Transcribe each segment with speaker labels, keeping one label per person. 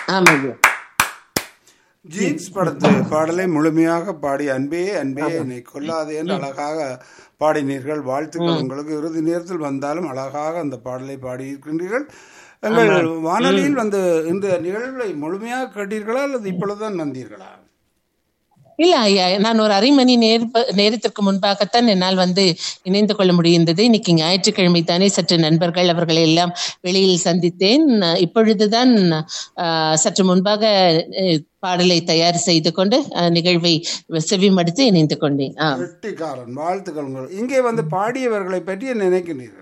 Speaker 1: ஆமா ஐயா
Speaker 2: ஜீன்ஸ் படத்து பாடலை முழுமையாக பாடி அன்பே அன்பே என்னை கொல்லாதே என்று அழகாக பாடினீர்கள் வாழ்த்துக்கள் உங்களுக்கு இறுதி நேரத்தில் வந்தாலும் அழகாக அந்த பாடலை பாடியிருக்கின்றீர்கள் எங்கள் வானொலியில் வந்து இந்த நிகழ்வுகளை முழுமையாக கேட்டீர்களா அல்லது இப்பொழுதுதான் வந்தீர்களா
Speaker 1: இல்ல ஐயா நான் ஒரு அரை மணி நேர நேரத்திற்கு முன்பாகத்தான் என்னால் வந்து இணைந்து கொள்ள முடிந்தது இன்னைக்கு ஞாயிற்றுக்கிழமை தானே சற்று நண்பர்கள் அவர்களை எல்லாம் வெளியில் சந்தித்தேன் இப்பொழுதுதான் ஆஹ், சற்று முன்பாக அஹ், பாடலை தயார் செய்து கொண்டு அஹ், நிகழ்வை செவிமடுத்து இணைந்து கொண்டேன் ஆ
Speaker 2: வெட்டிக்காரன் வாழ்த்துக்கள் உங்கள் இங்கே வந்து பாடியவர்களை பற்றி என்ன நினைக்கின்றீர்கள்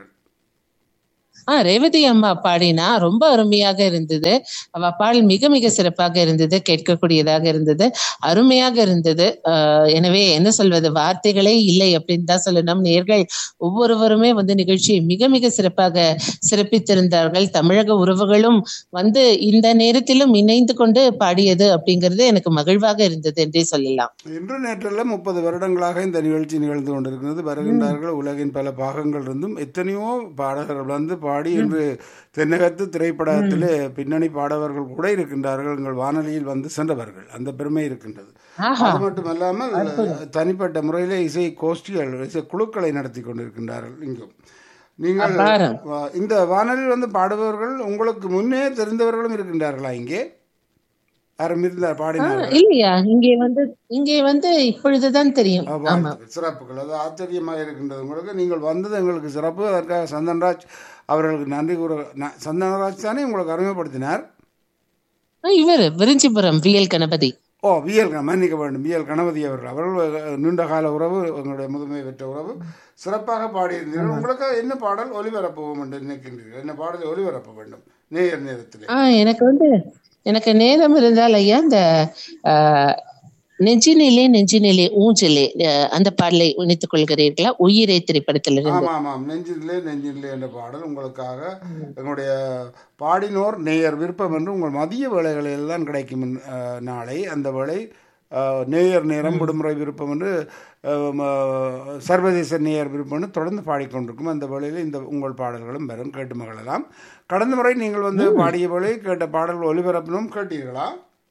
Speaker 1: ஆ ரேவதி அம்மா பாடினா ரொம்ப அருமையாக இருந்தது அவ பாடல் மிக மிக சிறப்பாக இருந்தது கேட்கக்கூடியதாக இருந்தது அருமையாக இருந்தது ஆஹ் எனவே என்ன சொல்வது வார்த்தைகளே இல்லை அப்படின்னு தான் சொல்லணும் நேர்கள் ஒவ்வொருவருமே வந்து நிகழ்ச்சியை மிக மிக சிறப்பாக சிறப்பித்திருந்தார்கள் தமிழக உறவுகளும் வந்து இந்த நேரத்திலும் இணைந்து கொண்டு பாடியது அப்படிங்கிறது எனக்கு மகிழ்வாக இருந்தது என்றே சொல்லலாம்
Speaker 2: இன்று நேற்றில் முப்பது வருடங்களாக இந்த நிகழ்ச்சி நிகழ்ந்து கொண்டிருக்கிறது வருகின்றார்கள் உலகின் பல பாகங்கள் இருந்தும் எத்தனையோ பாடகர்கள் வந்து பாடி இன்று தென்னகத்து திரைப்படத்திலே பின்னணி பாடவர்கள் கூட இருக்கின்றார்கள் எங்கள் வானொலியில் வந்து சென்றவர்கள் அந்த பெருமை இருக்கின்றது
Speaker 1: ஆஹா
Speaker 2: அது மட்டுமல்லாமல் தனிப்பட்ட முறையிலே இசை கோஷ்டிகள் இசை குழுக்களை நடத்தி கொண்டிருக்கின்றார்கள் இங்கும் நீங்கள்
Speaker 1: அபாரம்.
Speaker 2: வா- இந்த வானொலியில் வந்து பாடுபவர்கள் உங்களுக்கு முன்னே தெரிந்தவர்களும் இருக்கின்றார்களா இங்கே யாரும் இருந்தார் பாடினார்கள்
Speaker 1: இல்லையா இங்கே வந்து இங்கே வந்து இப்பொழுதுதான் தெரியும்
Speaker 2: ஆ,
Speaker 1: ஆமா
Speaker 2: வாழ்த்துக்கள். சிறப்புகள் அது ஆச்சரியமாக இருக்கின்றது உங்களுக்கு நீங்கள் வந்தது எங்களுக்கு சிறப்பு அதற்காக சந்தன்ராஜ் அவர்களுக்கு நன்றி கூற ந- சந்தனராஜ் தானே உங்களுக்கு அறிமுகப்படுத்தினார்
Speaker 1: ஆ, இவர் விரிஞ்சிபுரம் விஎல் கணபதி
Speaker 2: ஓ விஎல் க- மன்னிக்க வேண்டும் விஎல் கணபதி அவர்கள் அவர்கள் அஹ், நீண்ட கால உறவு எங்களுடைய முதுமை பெற்ற உறவு சிறப்பாக பாடியிருந்தீர்கள் உங்களுக்கு என்ன பாடல் ஒலிபரப்பவும் என்று நினைக்கின்றீர்கள் என்ன பாடலை ஒலிபரப்ப வேண்டும் நேயர் நேரத்திலே
Speaker 1: ஆ எனக்கு வந்து எனக்கு நேரம் இருந்தால் ஐயா இந்த ஆ, நெஞ்சினிலே நெஞ்சினிலே ஊஞ்சலே ஆ, அந்த பாடலை இணைத்துக் கொள்கிறீர்களா உயிரே திரைப்படத்திலிருந்து
Speaker 2: ஆமாம் ஆமாம் நெஞ்சிலே நெஞ்சிலே என்ற பாடல் உங்களுக்காக எங்களுடைய பாடினோர் நேயர் விருப்பம் என்று உங்கள் மதிய வேளைகளில் தான் கிடைக்கும் அஹ், நாளை அந்த வேளை அஹ், நேயர் நேரம் விடுமுறை விருப்பம் என்று அஹ், ம- சர்வதேச நேயர் விருப்பம் என்று தொடர்ந்து பாடிக்கொண்டிருக்கும் அந்த வேளையில் இந்த உங்கள் பாடல்களும் வரும் கேட்டு மகளெல்லாம் கடந்த முறை நீங்கள் வந்து பாடிய வேளை கேட்ட பாடல்கள் ஒலிபரப்பினும் கேட்டீர்களா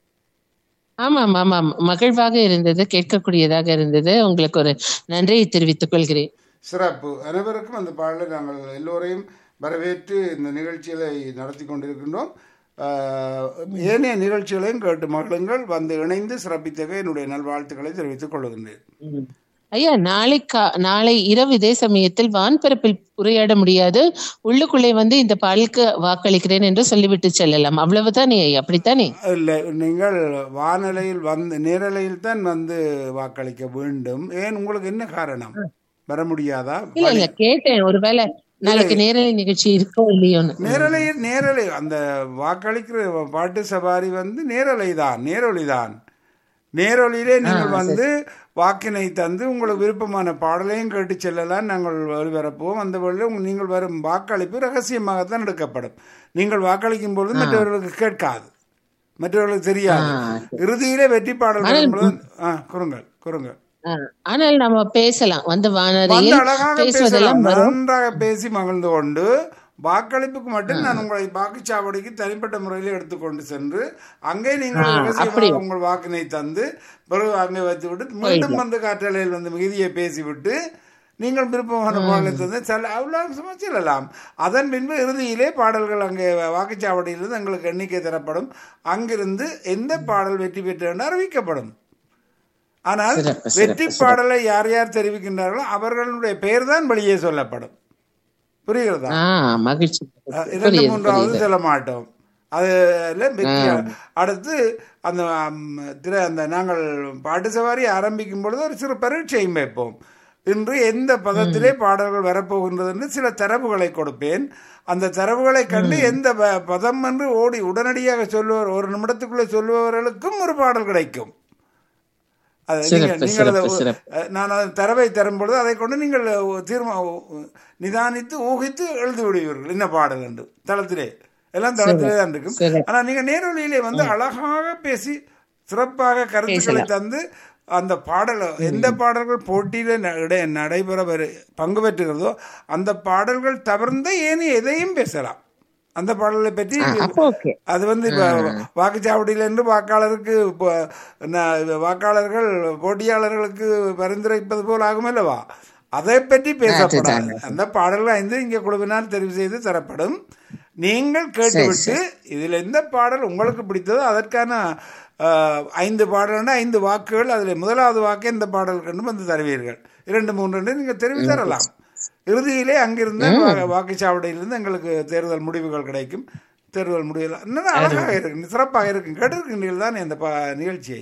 Speaker 1: ஆமாம் ஆமாம் மகிழ்வாக இருந்தது கேட்கக்கூடியதாக இருந்தது உங்களுக்கு ஒரு நன்றியை தெரிவித்துக் கொள்கிறேன்
Speaker 2: சிறப்பு அனைவருக்கும் அந்த பாடலை நாங்கள் எல்லோரையும் வரவேற்று இந்த நிகழ்ச்சிகளை நடத்தி கொண்டிருக்கின்றோம் ஆஹ், ஏனைய நிகழ்ச்சிகளையும் கேட்டு மகளுங்கள் வந்து இணைந்து சிறப்பித்தக என்னுடைய நல்வாழ்த்துக்களை தெரிவித்துக் கொள்கின்றேன்
Speaker 1: ம். ஐயா நாளை கா- நாளை இரவு இதே சமயத்தில் வான்பரப்பில் உரையாட முடியாது உள்ளுக்குள்ளே வந்து இந்த பாலுக்கு வாக்களிக்கிறேன் என்று சொல்லிவிட்டு செல்லலாம் அவ்வளவுதானே ஐயா அப்படித்தானே
Speaker 2: இல்லை நீங்கள் வானொலியில் வந்து நேரலையில் தான் வந்து வாக்களிக்க வேண்டும் ஏன் உங்களுக்கு என்ன காரணம் வர முடியாதா
Speaker 1: இல்ல இல்ல கேட்டேன் ஒருவேளை நாளைக்கு நேரலை நிகழ்ச்சி இருக்கோ இல்லையோன்னு
Speaker 2: நேரலை நேரலை அந்த வாக்களிக்கிற பாட்டு சவாரி வந்து நேரலை தான் நேரொலி தான் நேரொலியிலே நீங்கள் வந்து வாக்கினை தந்து உங்களுக்கு விருப்பமான பாடலையும் கேட்டு செல்லலாம் நாங்கள் ஒளிபரப்புவோம் அந்த வழியில் உங்க- நீங்கள் வரும் வாக்களிப்பு ரகசியமாகத்தான் எடுக்கப்படும் நீங்கள் வாக்களிக்கும் பொழுது மற்றவர்களுக்கு கேட்காது மற்றவர்களுக்கு தெரியாது இறுதியிலே வெற்றி பாடல் வரும்பொழுது ஆ குறுங்கள் குறுங்கள்
Speaker 1: ஆ, ஆனால் நம்ம பேசலாம் வந்து
Speaker 2: வந்து
Speaker 1: வானொலியில்
Speaker 2: அழகாக
Speaker 1: பேசுவதெல்லாம்
Speaker 2: பேசலாம்
Speaker 1: வரும்
Speaker 2: நன்றாக பேசி மகிழ்ந்து கொண்டு வாக்களிப்புக்கு மட்டும் நான் உங்களை வாக்குச்சாவடிக்கு தனிப்பட்ட முறையில் எடுத்துக்கொண்டு சென்று அங்கே நீங்கள் ரகசியமாக உங்கள் வாக்கினை தந்து பிறகு அங்கே வைத்து விட்டு மீண்டும் வந்து காற்றலையில் வந்து மிகுதியை பேசிவிட்டு நீங்கள் விருப்பமான பாடலை தந்து செல்ல அவ்வளோ செல்லலாம் அதன் பின்பு இறுதியிலே பாடல்கள் அங்கே வாக்குச்சாவடியிலிருந்து எங்களுக்கு எண்ணிக்கை தரப்படும் அங்கிருந்து எந்த பாடல் வெற்றி பெற்று என்று அறிவிக்கப்படும் ஆனால்
Speaker 1: சிறப்பு,
Speaker 2: வெற்றி பாடலை யார் யார் தெரிவிக்கின்றார்களோ அவர்களுடைய பெயர் தான் வெளியே சொல்லப்படும் புரிகிறதா
Speaker 1: ஆ மகிழ்ச்சி
Speaker 2: அஹ் இரண்டு
Speaker 1: புரியுது
Speaker 2: மூன்றாவது
Speaker 1: புரியுது
Speaker 2: சொல்ல மாட்டோம் அதுல வெற்றி அடுத்து அந்த அம், திரு அந்த நாங்கள் பாட்டு சவாரி ஆரம்பிக்கும் பொழுது ஒரு சிறு பரீட்சையும் வைப்போம் இன்று எந்த பதத்திலே பாடல்கள் வரப்போகின்றது என்று சில தரவுகளை கொடுப்பேன் அந்த தரவுகளை கண்டு எந்த ப- பதம் என்று ஓடி உடனடியாக சொல்லுவார் ஒரு நிமிடத்துக்குள்ளே சொல்லுபவர்களுக்கும் ஒரு பாடல் கிடைக்கும் அது நீங்க-
Speaker 1: சிறப்பு,
Speaker 2: நீங்கள் அதை
Speaker 1: சிறப்பு, சிறப்பு.
Speaker 2: அஹ் நான் அந்த தரவை தரும் பொழுது அதை கொண்டு நீங்கள் தீர்மா நிதானித்து ஊகித்து எழுதி விடுவீர்கள் என்ன பாடல் என்று தளத்திலே எல்லாம் தளத்திலே தான் இருக்கும்
Speaker 1: சரி.
Speaker 2: ஆனா நீங்க நேரொலியிலே வந்து அழகாக பேசி சிறப்பாக கருத்துக்களை தந்து அந்த பாடல் எந்த பாடல்கள் போட்டியில நட- நடைபெற வரு- பங்கு பெற்றுகிறதோ அந்த பாடல்கள் தவிர்ந்த ஏனி எதையும் பேசலாம் அந்த பாடலை பற்றி
Speaker 1: ஆ, அப்போ ஓகே
Speaker 2: அது வந்து இப்போ வாக்குச்சாவடியிலிருந்து வாக்காளருக்கு இப்போ ந- வாக்காளர்கள் போட்டியாளர்களுக்கு பரிந்துரைப்பது போல் ஆகும் அல்லவா அதை பற்றி பேசப்படாது அந்த பாடல்கள் ஐந்து இங்கே குழுவினால் தெரிவு செய்து தரப்படும் நீங்கள் கேட்டுவிட்டு இதில் எந்த பாடல் உங்களுக்கு பிடித்ததோ அதற்கான ஆஹ், ஐந்து பாடல்னா ஐந்து வாக்குகள் அதில் முதலாவது வாக்கு இந்த பாடல் கண்டு வந்து தருவீர்கள் இரண்டு மூன்று என்று நீங்கள் தெரிவி தரலாம் இறுதியிலே அங்கிருந்து வா- வாக்குச்சாவடியிலிருந்து எங்களுக்கு தேர்தல் முடிவுகள் கிடைக்கும் தேர்தல் முடிவுகள் இன்னும் அழகாக இருக்கு சிறப்பாக இருக்கும் கேட்டிருக்கின்றீர்கள் தான் இந்த ப- நிகழ்ச்சியை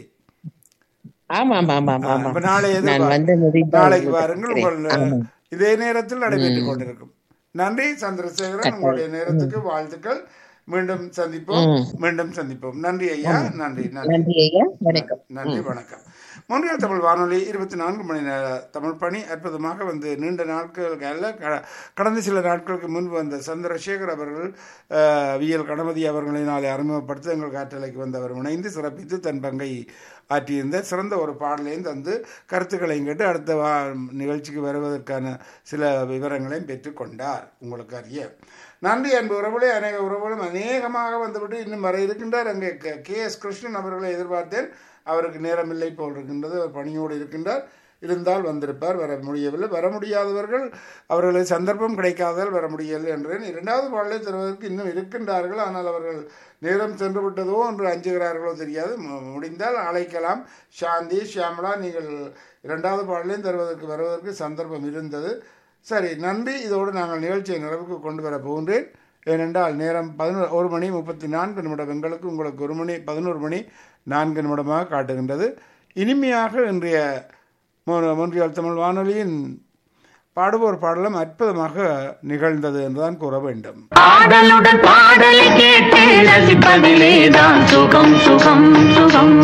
Speaker 1: ஆமா ஆமா ஆமா ஆமா ஆமா
Speaker 2: அப்ப நாளை எது
Speaker 1: நான் வந்து முடிந்தால்
Speaker 2: நாளைக்கு
Speaker 1: உங்களுக்கு
Speaker 2: பாருங்கள்
Speaker 1: இருக்கிறேன்.
Speaker 2: உங்கள் இதே நேரத்தில் நடைபெற்றுக் கொண்டிருக்கும் நன்றி சந்திரசேகரன் உங்களுடைய நேரத்துக்கு வாழ்த்துக்கள் மீண்டும் சந்திப்போம் மீண்டும் சந்திப்போம் நன்றி ஐயா நன்றி நன்றி
Speaker 1: நன்றி ஐயா வணக்கம்
Speaker 2: நன்றி வணக்கம் மொன்றியல் தமிழ் வானொலி இருபத்தி நான்கு மணி நேர தமிழ் பணி அற்புதமாக வந்து நீண்ட நாட்களுக்கு அல்ல க- கடந்த சில நாட்களுக்கு முன்பு வந்த சந்திரசேகர் அவர்கள் அஹ், விஎல் கணபதி அவர்களினாலே அறிமுகப்படுத்தி எங்கள் காற்றலைக்கு வந்தவர் இணைந்து சிறப்பித்து தன் பங்கை ஆற்றியிருந்த சிறந்த ஒரு பாடலையும் தந்து கருத்துக்களையும் கேட்டு அடுத்த வா நிகழ்ச்சிக்கு வருவதற்கான சில விவரங்களையும் பெற்றுக்கொண்டார் உங்களுக்கு அறிய நன்றி அன்பு உறவுகளே அநேக உறவுகளும் அநேகமாக வந்துவிட்டு இன்னும் வர இருக்கின்றார் அங்கே கே எஸ் கிருஷ்ணன் அவர்களை எதிர்பார்த்தேன் அவருக்கு நேரமில்லை போல் இருக்கின்றது அவர் பணியோடு இருக்கின்றார் இருந்தால் வந்திருப்பார் வர முடியவில்லை வர முடியாதவர்கள் அவர்களுக்கு சந்தர்ப்பம் கிடைக்காதால் வர முடியவில்லை என்றேன் இரண்டாவது பாடலை தருவதற்கு இன்னும் இருக்கின்றார்கள் ஆனால் அவர்கள் நேரம் சென்று விட்டதோ என்று அஞ்சுகிறார்களோ தெரியாது மு- முடிந்தால் அழைக்கலாம் சாந்தி ஷியாமலா நீங்கள் இரண்டாவது பாடலையும் தருவதற்கு வருவதற்கு சந்தர்ப்பம் இருந்தது சரி நன்றி இதோடு நாங்கள் நிகழ்ச்சியை நிறைவுக்கு கொண்டு வர போகின்றேன் ஏனென்றால் நேரம் பதினோரு ஒரு மணி முப்பத்தி நான்கு நிமிடம் எங்களுக்கு உங்களுக்கு ஒரு மணி பதினோரு மணி நான்கு நிமிடமாக காட்டுகின்றது இனிமையாக இன்றைய மொ- மொன்றியால் தமிழ் வானொலியின் பாடுவோர் பாடலும் அற்புதமாக நிகழ்ந்தது என்றுதான் கூற வேண்டும்
Speaker 3: ஆடலுடன் பாடலை கேட்டு ரசிப்பதிலேதான் சுகம் சுகம் சுகம்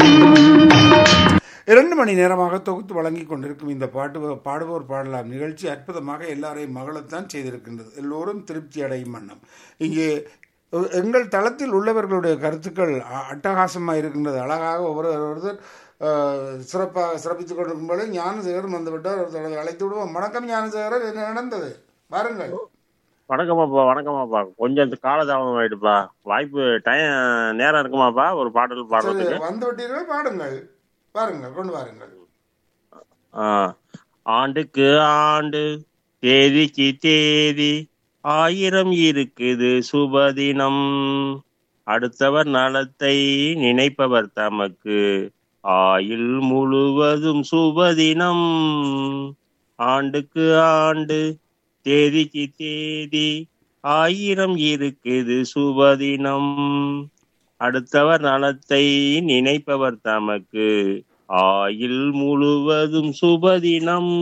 Speaker 2: இரண்டு மணி நேரமாக தொகுத்து வழங்கி கொண்டிருக்கும் இந்த பாட்டு பாடுவோர் பாடலாம் நிகழ்ச்சி அற்புதமாக எல்லாரையும் மகளத்தான் செய்திருக்கின்றது எல்லோரும் திருப்தி அடையும் வண்ணம் இங்கே எ- எங்கள் தளத்தில் உள்ளவர்களுடைய கருத்துக்கள் அ- அட்டகாசமாக இருக்கின்றது அழகாக ஒவ்வொரு ஒருத்தர் அஹ், சிறப்பாக சிறப்பித்துக் கொண்டிருக்கும் போது ஞானசேகரன் வந்துவிட்டார் ஒருத்தரை அழைத்து விடுவோம் வணக்கம் ஞானசேகரன் என்ன நடந்தது வாருங்கள்
Speaker 4: வணக்கமாப்பா வணக்கமாப்பா கொஞ்சம் இந்த காலதாமதம் ஆயிடுப்பா வாய்ப்பு டைம் நேரம் இருக்குமாப்பா ஒரு பாடல்
Speaker 2: சரி
Speaker 4: பாடுறதுக்கு
Speaker 2: வந்து விட்டீர்கள் பாடுங்கள் பாருங்கள் கொண்டு வாருங்கள்
Speaker 4: ஆ. ஆண்டுக்கு ஆண்டு தேதிக்கு தேதி ஆயிரம் இருக்குது சுபதினம் அடுத்தவர் நலத்தை நினைப்பவர் தமக்கு ஆயுள் முழுவதும் சுபதினம் ஆண்டுக்கு ஆண்டு தேதிக்கு தேதி ஆயிரம் இருக்குது சுபதினம் அடுத்தவர் நலத்தை நினைப்பவர் தமக்கு ஆயுள் முழுவதும் சுபதினம்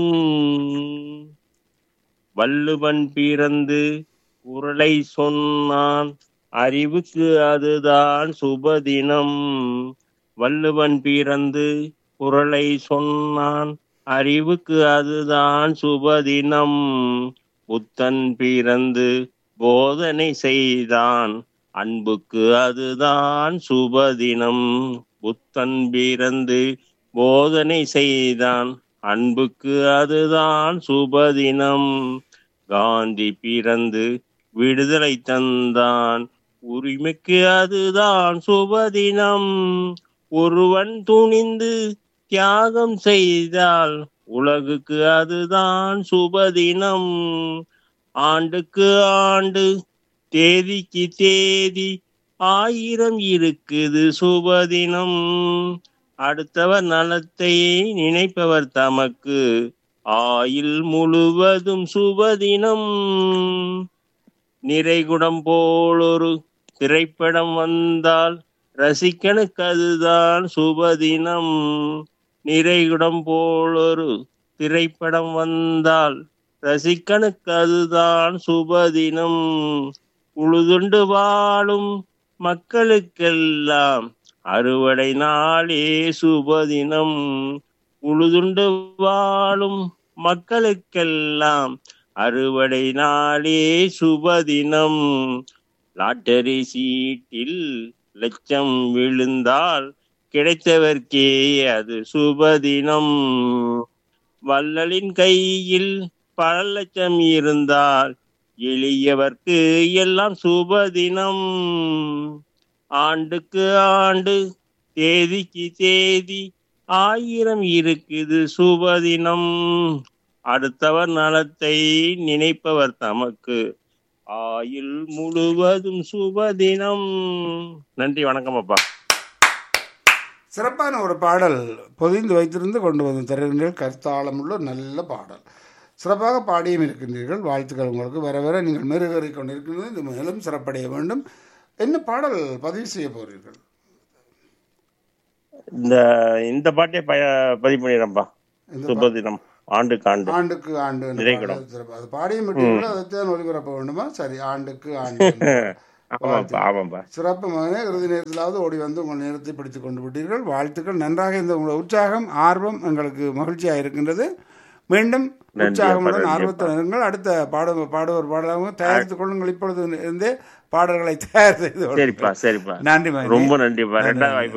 Speaker 4: வள்ளுவன் பிறந்து குரலை சொன்னான் அறிவுக்கு அதுதான் சுபதினம் வள்ளுவன் பிறந்து குரலை சொன்னான் அறிவுக்கு அதுதான் சுபதினம் புத்தன் பிறந்து போதனை செய்தான் அன்புக்கு அதுதான் சுபதினம் புத்தன் பிறந்து போதனை செய்தான் அன்புக்கு அதுதான் சுபதினம் காந்தி பிறந்து விடுதலை தந்தான் உரிமைக்கு அதுதான் சுபதினம் ஒருவன் துணிந்து தியாகம் செய்தால் உலகுக்கு அதுதான் சுபதினம் ஆண்டுக்கு ஆண்டு தேதிக்கு தேதி ஆயிரம் இருக்குது சுபதினம் அடுத்தவர் நலத்தை நினைப்பவர் தமக்கு ஆயுள் முழுவதும் சுபதினம் நிறைகுடம் போலொரு திரைப்படம் வந்தால் ரசிக்கனுக்கு அதுதான் சுபதினம் நிறைகுடம் போலொரு திரைப்படம் வந்தால் ரசிக்கனுக்கு அதுதான் சுபதினம் உழுதுண்டு வாழும் மக்களுக்கெல்லாம் அறுவடை நாளே சுபதினம் உழுதுண்டு வாழும் மக்களுக்கெல்லாம் அறுவடை நாளே சுபதினம் லாட்டரி சீட்டில் லட்சம் விழுந்தால் கிடைத்தவர்க்கே அது சுபதினம் வள்ளலின் கையில் பல லட்சம் இருந்தால் எளியவர்க்கு எல்லாம் சுபதினம் ஆண்டுக்கு ஆண்டு தேதிக்கு தேதி ஆயிரம் இருக்குது சுபதினம் அடுத்தவர் நலத்தை நினைப்பவர் தமக்கு ஆயுள் முழுவதும் சுபதினம் நன்றி வணக்கம் அப்பா
Speaker 2: சிறப்பான ஒரு பாடல் பொதிந்து வைத்திருந்து கொண்டு வந்து தருகின்றீர்கள் கருத்தாளமுள்ள நல்ல பாடல் சிறப்பாக பாடியும் இருக்கின்றீர்கள் வாழ்த்துக்கள் உங்களுக்கு வர வர நீங்கள் மெருகேறி கொண்டிருக்கிறது இது மேலும் சிறப்படைய வேண்டும் என்ன பாடல் பதிவு செய்ய போறீர்கள்
Speaker 4: இந்த இந்த பாட்டே ப- பதிவு பண்ணிடுறேன்ப்பா
Speaker 2: இந்த
Speaker 4: சுபதினம் ஆண்டுக்கு ஆண்டு
Speaker 2: ஆண்டுக்கு ஆண்டு என்ற
Speaker 4: நிறைகுடம்.
Speaker 2: பாடல் சிறப்பு. அது பாடியும் விட்டீர்கள் அதைத்தான் ஒளிபரப்ப வேண்டுமா சரி ஆண்டுக்கு ஆண்டு என்ற
Speaker 4: ஆமாப்பா ஆமாப்பா
Speaker 2: சிறப்பு மகனே இறுதி நேரத்திலாவது ஓடி வந்து உங்கள் நேரத்தை பிடித்துக் கொண்டு விட்டீர்கள் வாழ்த்துக்கள் நன்றாக இந்த உங்கள் உற்சாகம் ஆர்வம் எங்களுக்கு மகிழ்ச்சியாக இருக்கின்றது மீண்டும்
Speaker 4: நன்றி
Speaker 2: உற்சாகமுடன்
Speaker 4: அப்பா, நன்றி
Speaker 2: ஆர்வத்துடன் இருங்கள் அடுத்த பாட பாடுவோர் பாடலாகவும் தயாரித்துக் கொள்ளுங்கள் இப்பொழுது இருந்தே பாடல்களை தயார் செய்து கொள்ளுங்கள்.
Speaker 4: சரிப்பா சரிப்பா
Speaker 2: நன்றி மகனே
Speaker 4: ரொம்ப நன்றிப்பா ரெண்டாவது வாய்ப்பு